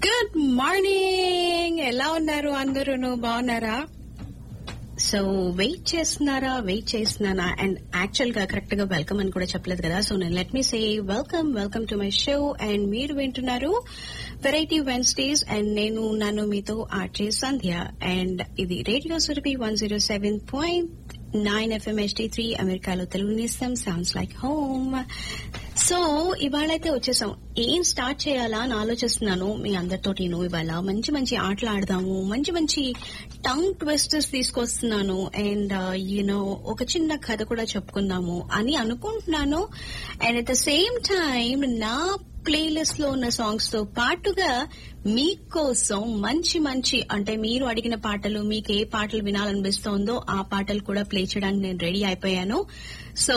good morning ఎలా ఉన్నారు అందరూ బాగున్నారా సో వెయిట్ చేస్తున్నారా వెయిట్ చేస్తున్నానా అండ్ యాక్చువల్ గా కరెక్ట్ గా వెల్కమ్ అని కూడా చెప్పలేదు కదా సో నేను let me say welcome welcome to my show and మీరు వింటున్నారు వెరైటీ వెన్స్డేస్ అండ్ నేను నన్ను మీతో ఆర్చే సంధ్య అండ్ ఇది radio Surabhi one zero seven point nine FM HD three అమెరికాలో తెలుగు నిస్తాం సౌండ్స్ లైక్ హోమ్ సో ఇవాళైతే వచ్చేసాం ఏం స్టార్ట్ చేయాలా అని ఆలోచిస్తున్నాను మీ అందరితోటి ఇవాళ మంచి మంచి ఆటలు ఆడదాము మంచి మంచి టంగ్ ట్విస్టర్స్ తీసుకొస్తున్నాను అండ్ యూనో ఒక చిన్న కథ కూడా చెప్పుకుందాము అని అనుకుంటున్నాను and at the same time నా ప్లేలిస్ట్ లో ఉన్న సాంగ్స్ తో పాటుగా మీకోసం మంచి మంచి అంటే మీరు అడిగిన పాటలు మీకు ఏ పాటలు వినాలనిపిస్తోందో ఆ పాటలు కూడా ప్లే చేయడానికి నేను రెడీ అయిపోయాను సో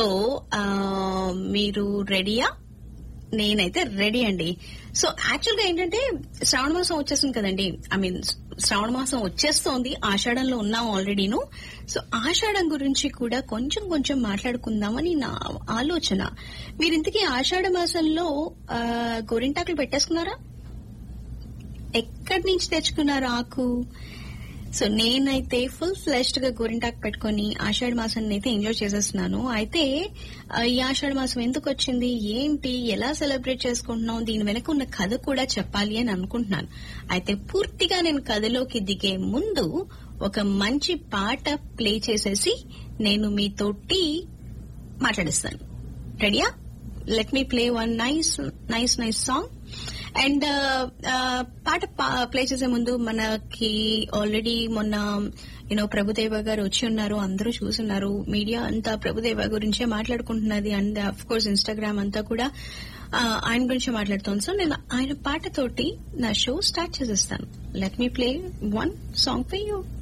మీరు రెడీయా నేనైతే రెడీ అండి సో యాక్చువల్ గా ఏంటంటే శ్రావణ మాసం వచ్చేస్తుంది కదండి ఐ మీన్ శ్రావణ మాసం వచ్చేస్తోంది ఆషాఢంలో ఉన్నాం ఆల్రెడీను సో ఆషాఢం గురించి కూడా కొంచెం కొంచెం మాట్లాడుకుందామని నా ఆలోచన మీరు ఇంతకీ ఆషాఢ మాసంలో గోరింటాకులు పెట్టేసుకున్నారా ఎక్కడి నుంచి తెచ్చుకున్నారు ఆకు సో నేనైతే ఫుల్ ఫ్లెష్డ్ గా గోరింటాకు పెట్టుకుని ఆషాఢ మాసాన్ని అయితే ఎంజాయ్ చేసేస్తున్నాను అయితే ఈ ఆషాఢ మాసం ఎందుకు వచ్చింది ఏంటి ఎలా సెలబ్రేట్ చేసుకుంటున్నాం దీని వెనక ఉన్న కథ కూడా చెప్పాలి అని అనుకుంటున్నాను అయితే పూర్తిగా నేను కథలోకి దిగే ముందు ఒక మంచి పాట ప్లే చేసేసి నేను మీతోటి మాట్లాడిస్తాను రెడీయా let me play one nice nice nice song and పాట ప్లే చేసే ముందు మనకి ఆల్రెడీ మొన్న యూనో ప్రభుదేవ గారు వచ్చి ఉన్నారు అందరూ చూస్తున్నారు మీడియా అంతా ప్రభుదేవ గురించే మాట్లాడుకుంటున్నది అండ్ అఫ్ కోర్స్ ఇన్స్టాగ్రామ్ అంతా కూడా ఆయన గురించే మాట్లాడుతోంది సో నేను ఆయన పాటతోటి నా షో స్టార్ట్ చేసేస్తాను let me play one song for you